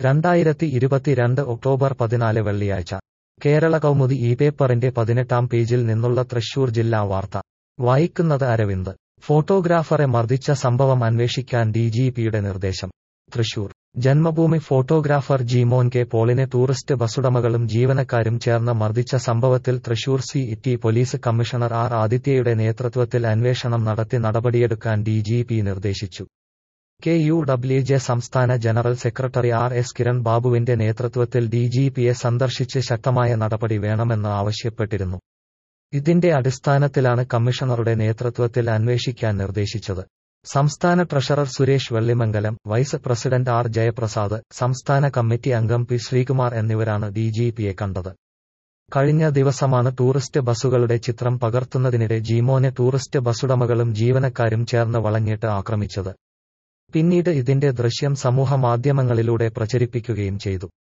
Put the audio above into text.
രണ്ടായിരത്തി ഇരുപത്തിരണ്ട് ഒക്ടോബർ പതിനാല് വെള്ളിയാഴ്ച കേരള കൗമുദി ഈ പേപ്പറിന്റെ പതിനെട്ടാം പേജിൽ നിന്നുള്ള തൃശൂർ ജില്ലാ വാർത്ത വായിക്കുന്നത് അരവിന്ദ് ഫോട്ടോഗ്രാഫറെ മർദ്ദിച്ച സംഭവം അന്വേഷിക്കാൻ ഡിജിപിയുടെ നിർദ്ദേശം തൃശൂർ ജന്മഭൂമി ഫോട്ടോഗ്രാഫർ ജീമോൻ കെ പോളിനെ ടൂറിസ്റ്റ് ബസുടമകളും ജീവനക്കാരും ചേർന്ന് മർദ്ദിച്ച സംഭവത്തിൽ Thrissur C T police commissioner R ആദിത്യയുടെ നേതൃത്വത്തിൽ അന്വേഷണം നടത്തി നടപടിയെടുക്കാൻ ഡിജിപി നിർദ്ദേശിച്ചു കെ യു ഡബ്ല്യു ജെ സംസ്ഥാന general secretary R S Kiran ബാബുവിന്റെ നേതൃത്വത്തിൽ ഡിജിപിയെ സന്ദർശിച്ച് ശക്തമായ നടപടി വേണമെന്ന് ആവശ്യപ്പെട്ടിരുന്നു ഇതിന്റെ അടിസ്ഥാനത്തിലാണ് കമ്മീഷണറുടെ നേതൃത്വത്തിൽ അന്വേഷിക്കാൻ നിർദ്ദേശിച്ചത് സംസ്ഥാന treasurer Suresh Vellimangalam vice president R Jayaprasad സംസ്ഥാന കമ്മിറ്റി അംഗം പി ശ്രീകുമാർ എന്നിവരാണ് ഡിജിപിയെ കണ്ടത് കഴിഞ്ഞ ദിവസമാണ് ടൂറിസ്റ്റ് ബസുകളുടെ ചിത്രം പകർത്തുന്നതിനിടെ ജീമോനെ ടൂറിസ്റ്റ് ബസുടമകളും ജീവനക്കാരും ചേർന്ന് വളഞ്ഞിട്ട് ആക്രമിച്ചത് പിന്നീട് ഇതിന്റെ ദൃശ്യം സമൂഹ മാധ്യമങ്ങളിലൂടെ പ്രചരിപ്പിക്കുകയും ചെയ്തു